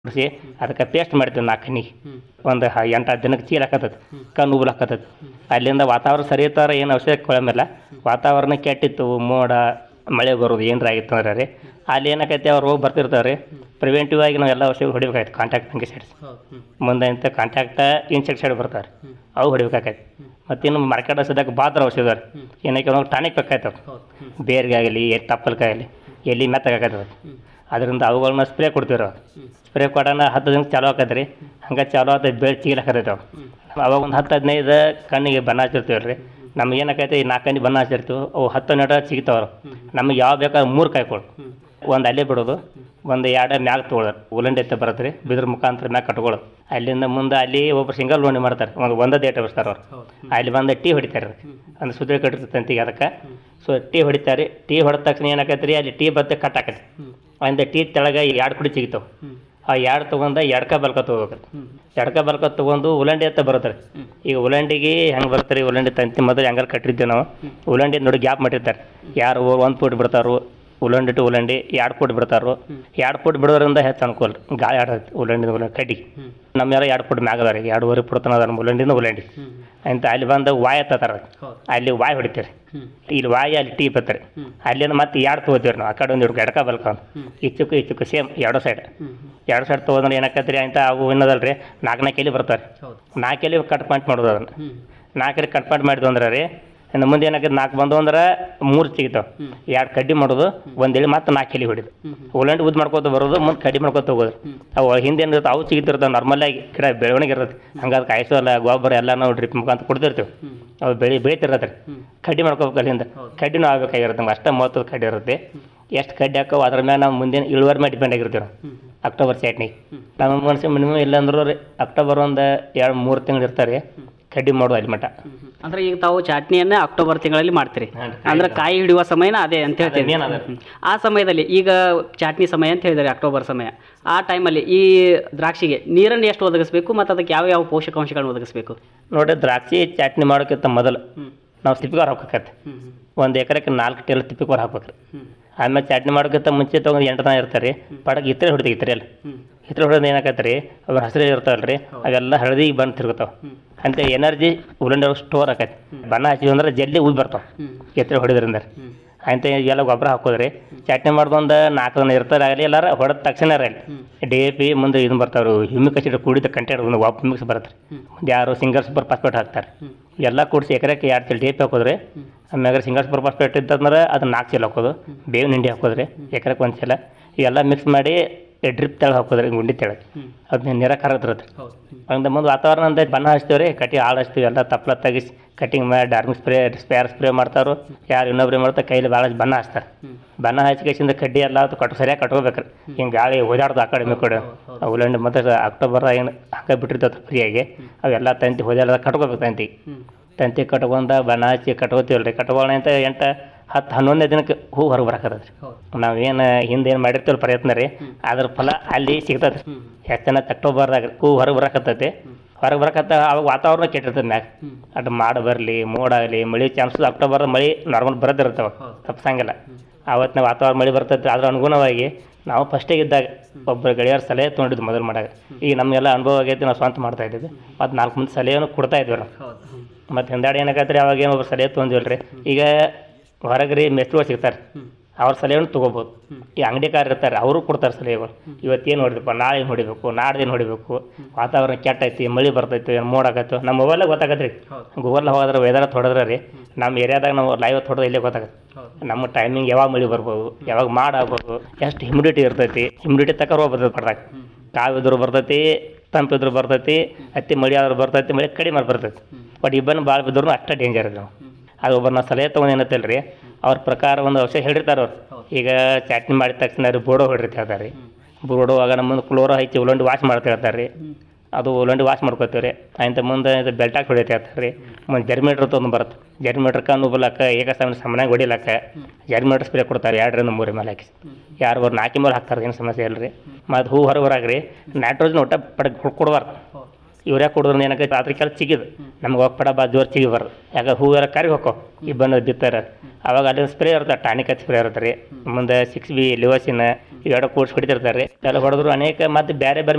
ಕುಡಿಸಿ ಅದಕ್ಕೆ ಪೇಸ್ಟ್ ಮಾಡ್ತೀವಿ ನಾಲ್ಕು ಕಣ್ಣಿಗೆ ಒಂದು ಹ- ಎಂಟು ಹತ್ತು ದಿನಕ್ಕೆ ಚೀಲ ಹಾಕತ್ತೈತಿ ಕಣ್ಣು ಉಗುಲ್ ಹಾಕತ್ತೈತಿ ಅಲ್ಲಿಂದ ವಾತಾವರಣ ಸರಿ ಇರ್ತಾರ ಏನು ಔಷಧ ಕೊಳಂಬಿಲ್ಲ ವಾತಾವರಣ ಕೆಟ್ಟಿತ್ತು ಮೋಡ ಮಳೆ ಬರೋದು ಏನಾರ ಆಗಿತ್ತು ಅಂದ್ರೆ ರೀ ಅಲ್ಲಿ ಏನಾಕೈತಿ ಅವ್ರು ಹೋಗಿ ಬರ್ತಿರ್ತಾರೆ ರೀ ಪ್ರಿವೆಂಟಿವ್ ಆಗಿ ನಾವು ಎಲ್ಲ ಔಷಧ ಹೊಡಿಬೇಕಾಯ್ತು ಕಾಂಟ್ಯಾಕ್ಟ್ ಫಂಗಿಸೈಡ್ಸ್ ಮುಂದೆ ಇಂಥ ಕಾಂಟ್ಯಾಕ್ಟ್ ಇನ್ಸೆಕ್ಸೈಡ್ ಬರ್ತಾರೆ ಅವು ಹೊಡಿಬೇಕಾಕೈತಿ ಮತ್ತು ಇನ್ನು ಮಾರ್ಕೆಟ್ ಔಷಧಕ್ಕೆ ಬಾತ್ರ ಔಷಧ ರೀ ಏನಕ್ಕೆ ಅವ್ನಿಗೆ ಟಾನಿಕ್ ಬೇಕಾಯ್ತವ ಬೇರ್ಗಾಗಲಿ ಎಲ್ಲಿ ತಪ್ಪಲ್ಕಾಗಲಿ ಎಲ್ಲಿ ಮೆತ್ತಗಾಕತ್ತದ ಅದರಿಂದ ಅವುಗಳನ್ನ ಸ್ಪ್ರೇ ಕೊಡ್ತೀವಿ ರೀ ಸ್ಪ್ರೇ ಕೊಡೋಣ ಹತ್ತು ದಿನಕ್ಕೆ ಚಾಲು ಆಕೈತೆ ರೀ ಹಂಗೆ ಚಾಲು ಆತೈತೆ ಬೇರೆ ಚೀಲ ಹಾಕತೈತೆ ಅವು ಅವಾಗ ಒಂದು ಹತ್ತು ಹದಿನೈದು ಕಣ್ಣಿಗೆ ಬಣ್ಣ ಹಚ್ಚಿರ್ತೀವಿ ರೀ ನಮ್ಗೆ ಏನಾಕೈತೆ ಈ ನಾಲ್ಕು ಕಣ್ಣಿಗೆ ಬಣ್ಣ ಹಚ್ಚಿರ್ತೀವಿ ಅವು ಹತ್ತು ನೆಟ ಸಿಗ್ತಾವ್ರು ನಮಗೆ ಯಾವ ಬೇಕಾದ್ರೆ ಮೂರು ಕಾಯ್ಕೊಳು ಒಂದು ಅಲ್ಲೇ ಬಿಡೋದು ಒಂದು ಎರಡು ಮ್ಯಾಗ ತೊಗೊಳೋದು ಉಲ್ಲಂಡಿ ಎತ್ತ ಬರುತ್ತೆ ರೀ ಬಿದ್ರ ಮುಖಾಂತರ ಮ್ಯಾಗ ಕಟ್ಕೊಳ್ಳೋದು ಅಲ್ಲಿಂದ ಮುಂದೆ ಅಲ್ಲಿ ಒಬ್ಬರು ಸಿಂಗಲ್ ಲೋಣಿ ಮಾಡ್ತಾರೆ ಒಂದು ಒಂದೇ ಡೇಟ್ ಬರ್ತಾರೆ ಅವ್ರು ಅಲ್ಲಿ ಬಂದು ಟೀ ಹೊಡಿತಾರೆ ಅದಕ್ಕೆ ಅಂದ್ರೆ ಸುದ್ದಿ ಕಟ್ಟಿರ್ತೈತೆ ಅಂತಿಗೆ ಅದಕ್ಕೆ ಸೊ ಟೀ ಹೊಡಿತಾರೆ ಟೀ ಹೊಡೆದ ತಕ್ಷಣ ಏನಾಕೈತೆ ರೀ ಅಲ್ಲಿ ಟೀ ಬತ್ತೆ ಕಟ್ ಆಕೈತಿ ಒಂದು ಟೀ ತೆಳಗೆ ಎರಡು ಕುಡಿ ಸಿಗ್ತಾವೆ ಆ ಎರಡು ತೊಗೊಂಡ ಎಡ್ಕ ಬಲ್ಕ ತೊಗೋಬೇಕು ಎಡ್ಕ ಬಲ್ಕ ತೊಗೊಂಡು ಉಲ್ಲಂಡಿ ಅಂತ ಬರುತ್ತೆ ರೀ ಈಗ ಉಲ್ಲಂಡಿಗೆ ಹೆಂಗೆ ಬರುತ್ತೆ ರೀ ಉಲ್ಲಂಡಿ ತಂತಿ ಮೊದಲು ಹೆಂಗಾರು ಕಟ್ಟಿರ್ತೀವಿ ನಾವು ಉಲ್ಲಂಡಿ ನೋಡಿ ಗ್ಯಾಪ್ ಮಾಡಿರ್ತಾರೆ ಯಾರು ಒಂದು ಫುಟ್ ಬಿಡ್ತಾರೋ ಉಲ್ಲಂಡಿ ಟು ಉಲ್ಲಂಡಿ ಎರಡು ಫುಟ್ ಬಿಡ್ತಾರೋ ಎರಡು ಫುಟ್ ಬಿಡೋದ್ರಿಂದ ಹೆಚ್ಚು ಅನುಕೂಲ ರೀ ಗಾಳಿ ಆಡತ್ತೆ ಉಲ್ಲಂಡಿ ಉಲ್ಲಂಡಿ ಕಡ್ಡಿಗೆ ನಮ್ಮ ಯಾರೋ ಎರಡು ಫುಟ್ ಮ್ಯಾಗ ಅದಾರ ಎರಡೂವರೆ ಫುಟ್ ತನಕ ಅದಾರ ಉಲ್ಲಂಡಿಂದ ಉಲ್ಲಂಡಿ ಅಂತ ಅಲ್ಲಿ ಬಂದು ವಾಯ್ ಎತ್ತತಾರ ಅಲ್ಲಿ ವಾಯ್ ಹೊಡಿತೀರಿ ಇಲ್ಲಿ ವಾಯಿ ಅಲ್ಲಿ ಟೀ ಬತ್ತಾರೆ ಅಲ್ಲಿಂದ ಮತ್ತೆ ಎರಡು ತೊಗೋತೀವಿ ನಾವು ಆ ಕಡೆ ಒಂದು ಎಡಕ ಬಲ್ಕ ಒಂದು ಇಚ್ಚುಕು ಇಚ್ಚುಕು ಸೇಮ್ ಎರಡು ಸೈಡ್ ಎರಡು ಸೈಡ್ ತೊಗೊಂಡ್ರೆ ಏನಾಕತ್ರಿ ಅಂತ ಅವು ಏನದಲ್ಲ ರೀ ನಾಲ್ಕು ನಾಲ್ಕು ಎಲ್ಲಿ ಬರ್ತಾರೆ ನಾಲ್ಕು ಎಲ್ಲಿ ಕಟ್ ಪಾಯಿಂಟ್ ಮಾಡೋದು ಅದನ್ನು ನಾಲ್ಕಲ್ಲಿ ಕಟ್ ಪಾಯಿಂಟ್ ಮಾಡಿದ್ವು ಅಂದ್ರೆ ರೀ ಇನ್ನು ಮುಂದೆ ಏನಾಕೈತೆ ನಾಲ್ಕು ಬಂದು ಅಂದ್ರೆ ಮೂರು ಸಿಗ್ತಾವೆ ಎರಡು ಕಡ್ಡಿ ಮಾಡೋದು ಒಂದು ಎಳಿ ಮತ್ತೆ ನಾಲ್ಕು ಎಲ್ಲಿ ಹೊಡಿದು ಉಲ್ಲಂಡಿ ಉದ್ದು ಮಾಡ್ಕೊತ ಬರೋದು ಮುಂದೆ ಕಡ್ಡಿ ಮಾಡ್ಕೊತ ಹೋಗೋದು ಅವು ಹಿಂದೆ ಏನಿರುತ್ತೆ ಅವು ಸಿಗ್ತಿರ್ತಾವೆ ನಾರ್ಮಲಾಗಿ ಗಿಡ ಬೆಳವಣಿಗೆ ಇರುತ್ತೆ ಹಂಗೆ ಅದಕ್ಕೆ ಕಾಯಿಸೋಲ್ಲ ಗೊಬ್ಬರ ಎಲ್ಲ ನಾವು ಡ್ರಿಪ್ ಮುಖಾಂತರ ಕೊಡ್ತಿರ್ತೀವಿ ಅವು ಬೆಳೆ ಬೆಳಿತಿರತ್ತೆ ರೀ ಕಡ್ಡಿ ಮಾಡ್ಕೋಬೇಕು ಅಲ್ಲಿಂದ ಕಡ್ಡಿನೂ ಆಗ್ಬೇಕಾಗಿರುತ್ತೆ ನಮ್ಗೆ ಅಷ್ಟೇ ಮಹತ್ವದ ಕಡ್ಡಿ ಇರುತ್ತೆ ಎಷ್ಟು ಕಡ್ಡಿ ಹಾಕೋ ಅದ್ರ ಮೇಲೆ ನಾವು ಮುಂದಿನ ಇಳುವರಿ ಮೇಲೆ ಡಿಪೆಂಡ್ ಆಗಿರ್ತೀವಿ ನಾವು ಅಕ್ಟೋಬರ್ ಚಟ್ನಿ ನಮ್ಮ ಮನುಷ್ಯ ಮಿನಿಮಮ್ ಇಲ್ಲ ಅಂದ್ರೂ ರೀ ಅಕ್ಟೋಬರ್ ಒಂದು ಎರಡು ಮೂರು ತಿಂಗಳು ಇರ್ತಾರೆ ಕಡ್ಡಿ ಮಾಡೋದು ಅಲ್ಲಿ ಮಟ್ಟ ಅಂದ್ರೆ ಈಗ ತಾವು ಚಾಟ್ನಿಯನ್ನ ಅಕ್ಟೋಬರ್ ತಿಂಗಳಲ್ಲಿ ಮಾಡ್ತೀರಿ ಹಾಂ. ಅಂದ್ರೆ ಕಾಯಿ ಹಿಡಿಯುವ ಸಮಯನ ಅದೇ ಅಂತ ಹೇಳ್ತೀವಿ ಅದೇ main ಅದೇ. ಹ್ಮ್. ಆ ಸಮಯದಲ್ಲಿ ಈಗ ಚಾಟ್ನಿ ಸಮಯ ಅಂತ ಹೇಳಿದ್ದಾರೆ ಅಕ್ಟೋಬರ್ ಸಮಯ ಆ ಟೈಮಲ್ಲಿ ಈ ದ್ರಾಕ್ಷಿಗೆ ನೀರನ್ನು ಎಷ್ಟು ಒದಗಿಸ್ಬೇಕು ಮತ್ತು ಅದಕ್ಕೆ ಯಾವ ಯಾವ ಪೋಷಕಾಂಶಗಳನ್ನು ಒದಗಿಸ್ಬೇಕು ನೋಡ್ರಿ ದ್ರಾಕ್ಷಿ ಚಟ್ನಿ ಮಾಡೋಕ್ಕಿಂತ ಮೊದಲು ಹ್ಮ್. ನಾವು ತಿಪ್ಪಿಗಾರ ಹಾಕತ್ತೆ ಹ್ಮ್ ಒಂದು ಎಕರೆಗೆ ನಾಲ್ಕು ಟೇಲ್ ತಿಪ್ಪಿಗಾರ ಹಾಕ್ಬೇಕು ರೀ ಆಮೇಲೆ ಚಟ್ನಿ ಮಾಡೋಕ್ಕಿಂತ ಮುಂಚೆ ತೊಗೊಂಡು ಎಂಟು ದಿನ ಇರ್ತಾರೆ ರೀ ಪಡಕ್ಕೆ ಇತ್ತರೆ ಹೊಡಿತೀವಿ ಇತ್ತರೆ ಎಲ್ಲ ಇತ್ರ ಹೊಡೆದು ಏನಾಕತ್ತೆ ರೀ ಅವು ಹಸಿರು ಇರ್ತಾವಲ್ಲ ರೀ ಅವೆಲ್ಲ ಹಳದಿ ಬಂದು ತಿರ್ಗತಾವೆ ಅಂತ ಎನರ್ಜಿ ಉಲ್ಲಂಡಿ ಸ್ಟೋರ್ ಆಕೈತಿ ಬಣ್ಣ ಹಚ್ಚಿದ್ವಿ ಅಂದ್ರೆ ಜಲ್ದಿ ಉದ್ದು ಬರ್ತಾವೆ ಎತ್ತರ ಹೊಡಿದ್ರಿಂದ ಅಂತ ಎಲ್ಲ ಗೊಬ್ಬರ ಹಾಕೋದ್ರಿ ಚಟ್ನಿ ಮಾಡ್ದೊಂದು ನಾಲ್ಕು ದಿನ ಇರ್ತಾರೆ ಆಗಲಿ ಎಲ್ಲಾರ ಹೊಡೆದ ತಕ್ಷಣ ಅಲ್ಲಿ ಡಿ ಎ ಪಿ ಮುಂದೆ ಇದನ್ನ ಬರ್ತಾವ್ರು ಹ್ಯೂಮಿಕ್ ಆಸಿಡ್ ಕೂಡಿದ ಕಂಟೆಂಟ್ ಒಂದು ವಾಪ್ ಮಿಕ್ಸ್ ಬರುತ್ತೆ ಮುಂದೆ ಯಾರು ಸಿಂಗಲ್ ಸೂಪರ್ ಫಾಸ್ಫೇಟ್ ಹಾಕ್ತಾರೆ ಎಲ್ಲ ಕೂಡಿಸಿ ಎಕರೆಗೆ ಎರಡು ಚೀಲ ಡಿ ಎ ಪಿ ಹಾಕೋದ್ರಿ ಆಮ್ಯಾಗ ಸಿಂಗಲ್ ಸೂಪರ್ ಫಾಸ್ಫೇಟ್ ಇತ್ತಂದ್ರೆ ಅದನ್ನ ನಾಲ್ಕು ಚೀಲ ಹಾಕೋದು ಬೇವಿನ ಹಿಂಡಿ ಹಾಕೋದ್ರಿ ಎಕರೆಗೆ ಒಂದು ಚೀಲ ಇವೆಲ್ಲ ಮಿಕ್ಸ್ ಮಾಡಿ ಡ್ರಿಪ್ ತೆಳಗೆ ಹಾಕೋದ್ರಿ ಗುಂಡಿ ತೆಳಗೆ ಅದನ್ನ ನೀರಾಗ ಕರಗತ್ತಿರತ್ತೆ ಹಂಗೆ ಮುಂದೆ ವಾತಾವರಣ ಅಂತ ಬಣ್ಣ ಹಚ್ತೀವಿ ರೀ ಕಟ್ಟಿ ಹಾಳು ಹಚ್ತೀವಿ ಎಲ್ಲ ತಪ್ಪಲ ತೆಗಿಸಿ ಕಟಿಂಗ್ ಮಾಡಿ ಡಾರ್ಮಿಕ್ ಸ್ಪ್ರೇ ಸ್ಪೇರ್ ಸ್ಪ್ರೇ ಮಾಡ್ತಾರೋ ಯಾರು ಇನ್ನೊಬ್ರು ಏನ್ ಮಾಡ್ತಾರೆ ಕೈಲಿ ಭಾಳ ಬಣ್ಣ ಹಚ್ತಾರೆ ಬಣ್ಣ ಹಚ್ಕೇಸಿಂದ ಕಡ್ಡಿ ಎಲ್ಲ ಅದು ಕಟ್ಟು ಸರಿಯಾಗಿ ಕಟ್ಕೋಬೇಕ್ರಿ ಹಿಂಗೆ ಗಾಳಿ ಓದಾಡ್ದು ಆ ಕಡೆ ಈ ಕಡೆ ಉಲ್ಲಂಡಿ ಮತ್ತು ಅಕ್ಟೋಬರ್ ಏನು ಹಂಗೆ ಬಿಟ್ಟಿರ್ತದೆ ಫ್ರೀಯಾಗಿ ಅವೆಲ್ಲ ತಂತಿ ಓದಾಡ್ದ ಕಟ್ಕೋಬೇಕು ತಂತಿ ತಂತಿ ಕಟ್ಕೊಂಡ ಬಣ್ಣ ಹಚ್ಚಿ ಕಟ್ಕೋತೀವಲ್ಲ ರೀ ಕಟ್ಕೊಳ್ಳೋಣ ಅಂತ ಎಂಟು ಹತ್ತು ಹನ್ನೊಂದನೇ ದಿನಕ್ಕೆ ಹೂ ಹೊರಗೆ ಬರಕತ್ತದ ರೀ ನಾವೇನು ಹಿಂದೆ ಏನು ಮಾಡಿರ್ತೀವಲ್ಲ ಪ್ರಯತ್ನ ರೀ ಅದ್ರ ಫಲ ಅಲ್ಲಿ ಸಿಗ್ತದೆ ರೀ ಹೆಚ್ಚನ ಅಕ್ಟೋಬರ್ದಾಗ ಹೂ ಹೊರಗೆ ಬರಕತ್ತೈತಿ ಹೊರಗೆ ಬರಕತ್ತ ಅವಾಗ ವಾತಾವರಣ ಕೆಟ್ಟಿರ್ತದೆ ಮ್ಯಾಗ ಅದು ಮಾಡ ಬರಲಿ ಮೋಡ ಆಗಲಿ ಮಳೆ ಚಾನ್ಸಸ್ ಅಕ್ಟೋಬರ್ ಮಳೆ ನಾರ್ಮಲ್ ಬರೋದಿರ್ತವೆ ತಪ್ಸಂಗಿಲ್ಲ ಆವತ್ತಿನ ವಾತಾವರಣ ಮಳೆ ಬರ್ತೈತೆ ಅದ್ರ ಅನುಗುಣವಾಗಿ ನಾವು ಫಸ್ಟಿಗೆ ಇದ್ದಾಗ ಒಬ್ಬರು ಗೆಳೆಯರ ಸಲಹೆ ತೊಗೊಂಡಿದ್ದು ಮೊದಲು ಮಾಡಾಗ ಈಗ ನಮಗೆಲ್ಲ ಅನುಭವ ಆಗೈತಿ ನಾವು ಸ್ವಂತ ಮಾಡ್ತಾ ಇದ್ದೀವಿ ಮತ್ತು ನಾಲ್ಕು ಮಂದಿ ಸಲಹೆಯನ್ನು ಕೊಡ್ತಾ ಇದ್ವಿ ನಾವು ಮತ್ತು ಹಿಂದಾಡಿ ಏನಾಗತ್ತೆ ರೀ ಅವಾಗ ಏನು ಒಬ್ರು ಸಲಹೆ ತೊಗೊಂಡಿವಲ್ಲ ರೀ ಈಗ ಹೊರಗೆ ರೀ ಮೆಸ್ಟ್ರುಗಳು ಸಿಗ್ತಾರೆ ಅವ್ರ ಸಲಹೆಯನ್ನು ತೊಗೋಬೋದು ಈ ಅಂಗಡಿಕಾರ ಇರ್ತಾರೆ ಅವರು ಕೊಡ್ತಾರೆ ಸಲಹೆಗಳು ಇವತ್ತೇನು ಹೊಡಿದಪ್ಪ ನಾಳೆ ಏನು ಹೊಡಿಬೇಕು ನಾಡ್ದೇನು ಹೊಡಿಬೇಕು ವಾತಾವರಣ ಕೆಟ್ಟೈತಿ ಮಳೆ ಬರ್ತೈತಿ ಏನು ಮೋಡಾಗತ್ತು ನಮ್ಮ ಮೊಬೈಲಾಗ ಗೊತ್ತಾಗತ್ತೆ ರೀ ಗೂಗಲ್ ಹೋದ್ರೆ ವೆದರ್ ಹೊಡೆದ್ರೆ ರೀ ನಮ್ಮ ಏರಿಯಾದಾಗ ನಾವು ಲೈವ್ ಹೊಡೆದ್ರೆ ಇಲ್ಲೇ ಗೊತ್ತಾಗತ್ತೆ ನಮ್ಮ ಟೈಮಿಂಗ್ ಯಾವಾಗ ಮಳೆ ಬರ್ಬೋದು ಯಾವಾಗ ಮಾಡ ಆಗ್ಬೋದು ಎಷ್ಟು ಹ್ಯುಮಿಡಿಟಿ ಇರ್ತೈತಿ ಹ್ಯುಮಿಡಿಟಿ ತಕ್ಕ ರೋಗ ಬರ್ತೈತೆ ಪಡ್ದಾಗ ಕಾವಿದ್ರು ಬರ್ತೈತಿ ತಂಪಿದ್ರು ಬರ್ತೈತಿ ಅತಿ ಮಳೆ ಆದ್ರೂ ಬರ್ತೈತಿ ಮಳೆ ಕಡಿಮೆ ಬರ್ತೈತಿ ಬಟ್ ಇಬ್ಬನ ಭಾಳ ಬಿದ್ರು ಅಷ್ಟೇ ಡೇಂಜರ್ ಇದೆ ನಾವು ಅದು ಒಬ್ಬ ನಾವು ಸಲಹೆ ತೊಗೊಂಡು ಏನತ್ತಲ್ಲ ರೀ ಅವ್ರ ಪ್ರಕಾರ ಒಂದು ಔಷಧ ಹೇಳಿರ್ತಾರೆ ಅವ್ರು ಈಗ ಚಟ್ನಿ ಮಾಡಿದ ತಕ್ಷಣ ರೀ ಬೋಡೋ ಹೊಡಿರ್ತಿ ಹೇಳ್ತಾರೆ ರೀ ಬೋಡೋ ಆಗ ನಮ್ಮ ಮುಂದೆ ಕ್ಲೋರೋ ಹಚ್ಚಿ ಉಲ್ಲಂಡಿ ವಾಶ್ ಮಾಡ್ತಾ ಹೇಳ್ತಾರೆ ರೀ ಅದು ಉಲ್ಲಂಡಿ ವಾಶ್ ಮಾಡ್ಕೋತೀವಿ ರೀ ಆಯ್ತು ಮುಂದೆ ಇದು ಬೆಲ್ಟಾಕ್ ಹೊಡಿತಾ ಇರ್ತಾರೆ ರೀ ಮುಂದೆ ಜರ್ಮಿನೇಟ್ರ್ ತೊಗೊಂಡು ಬರುತ್ತೆ ಜರ್ಮಿನೇಟ್ರ್ ಕಣ್ಣು ಬಲಕ್ಕ ಏಕ ಸಮಯ ಸಮನಾಗಿ ಹೊಡಿಲಕ್ಕ ಜರ್ಮಿನೇಟ್ರ್ ಸ್ಪ್ರೇ ಕೊಡ್ತಾರೆ ಎರಡರಿಂದ ಮೂರು ಮೇಲೆ ಹಾಕಿ ಯಾರು ಅವ್ರು ನಾಲ್ಕು ಮೇಲೆ ಹಾಕ್ತಾರೆ ಏನು ಸಮಸ್ಯೆ ಇಲ್ಲ ರೀ ಮತ್ತು ಹೂ ಹೊರಗೆ ಬರಾಗ್ರಿ ನೈಟ್ರೋಜನ್ ಒಟ್ಟ ಪಡ ಕೊಡಬಾರ್ದು ಇವ್ರ್ಯಾ ಕುಡಿದ್ರೆ ಏನಕ್ಕೆ ರಾತ್ರಿ ಕೆಲ ಚಿಗಿದು ನಮ್ಗೆ ಹೋಗಿ ಪಡ ಬಾ ಜೋರು ಚಿಗಿಬಾರ್ದು ಯಾಕೆ ಹೂವೆಲ್ಲ ಕರಿ ಹೋಕೋ ಈ ಬಂದು ಬಿತ್ತಾರೆ ಅವಾಗ ಅಲ್ಲಿ ಸ್ಪ್ರೇ ಇರುತ್ತೆ ಟಾನಿಕ್ ಹಚ್ಚಿ ಸ್ಪ್ರೇ ಇರುತ್ತೆ ರೀ ಮುಂದೆ ಸಿಕ್ಸ್ ಬಿ ಲಿವಸಿನ ಇವೆರಡು ಕೂಡ್ಸಿ ಹೊಡಿತಿರ್ತಾರೆ ರೀ ಎಲ್ಲ ಹೊಡೆದ್ರು ಅನೇಕ ಮತ್ತು ಬೇರೆ ಬೇರೆ